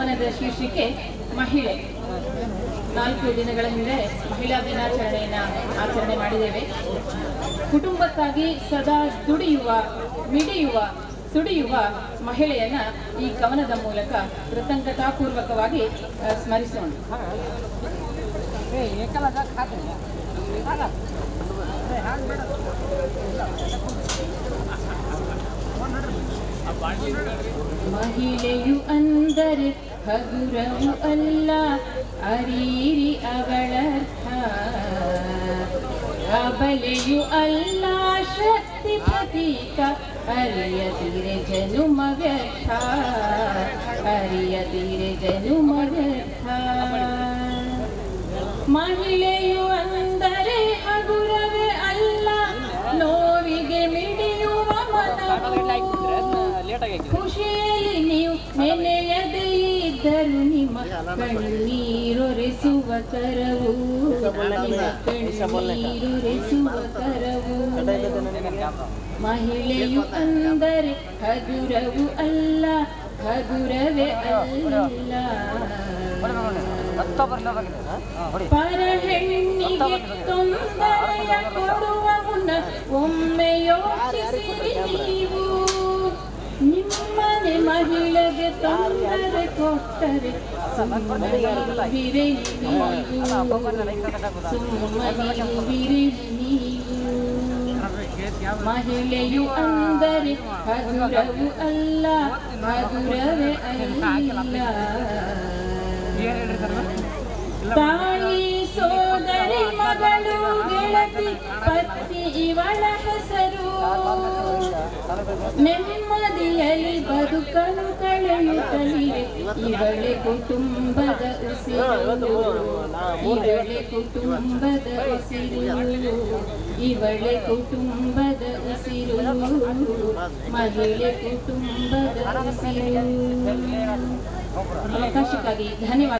ಕವನದ ಶೀರ್ಷಿಕೆ ಮಹಿಳೆ ನಾಲ್ಕು ದಿನಗಳ ಹಿಂದೆ ಮಹಿಳಾ ದಿನಾಚರಣೆಯನ್ನ ಆಚರಣೆ ಮಾಡಿದ್ದೇವೆ ಕುಟುಂಬಕ್ಕಾಗಿ ಸದಾ ದುಡಿಯುವ ಮಿಡಿಯುವ ತುಡಿಯುವ ಮಹಿಳೆಯನ್ನ ಈ ಕವನದ ಮೂಲಕ ಕೃತಜ್ಞತಾಪೂರ್ವಕವಾಗಿ ಆ, ಸ್ಮರಿಸೋಣ ಮಹಿಳೆಯು ಅಂದರೆ ಹಗುರವು ಅಲ್ಲ ಅರೀರಿ ಅವಳರ್ಥ ಅಬಲೆಯು ಅಲ್ಲ ಶಕ್ತಿ ಪ್ರತೀಕ ಅರಿಯದಿರೆ ಜನುಮ ವ್ಯರ್ಥ ಅರಿಯದಿರೆ ಜನುಮ ವ್ಯರ್ಥ ಮಹಿಳೆಯು ಅಂದರೆ ಹಗುರವೇ ಅಲ್ಲ ನೋವಿಗೆ ಮಿಡಿಯುವ ಮನವು ಖುಷಿಯಲ್ಲಿ ನೀವು ನೆನೆಯದೇ ಇದ್ದರು ನಿಮ್ಮ ಕಣ್ಣೀರೊರೆಸುವ ಕರವು ನಿಮ್ಮ ಕಣ್ಣೀರೊರೆಸುವ ಕರವು ಮಹಿಳೆಯು ಅಂದರೆ ಹಗುರವು ಅಲ್ಲ ಹಗುರವೇ ಅಲ್ಲ ಪರ ಹೆಣ್ಣಿಗೆ ತೊಂದರೆಯ ಕೊಡುವ ಮುನ್ನ ಒಮ್ಮೆ ಯೋಚಿಸಿರಿ ನೀವು ನಿಮ್ಮನೆ ಮಹಿಳೆಗೆ ತೊಂದರೆ ಕೊಟ್ಟರೆ ಸುಮ್ಮನಿರುವಿರೆ ನೀವು ಸುಮ್ಮನಿರುವಿರೆ ನೀವು ಮಹಿಳೆಯು ಅಂದರೆ ಹಗುರವು ಅಲ್ಲ ಹಗುರವೇ ಅಲ್ಲ ತಾಯಿ ಸೋದರಿ ಮಗಳು ಗೆಳತಿ ಪತ್ನಿ ಇವಳ ಹೆಸರು ನೆಮ್ಮದಿಯಲ್ಲಿ ಬದುಕಲು ಕಳೆಯುತ್ತಲಿವೆ ಇವಳೆ ಕುಟುಂಬದ ಉಸಿರು ಇವಳೆ ಕುಟುಂಬದ ಉಸಿರು ಇವಳೆ ಕುಟುಂಬದ ಉಸಿರು ಮಹಿಳೆ ಕುಟುಂಬದ ಉಸಿರು ಅವಕಾಶಕ್ಕಾಗಿ ಧನ್ಯವಾದ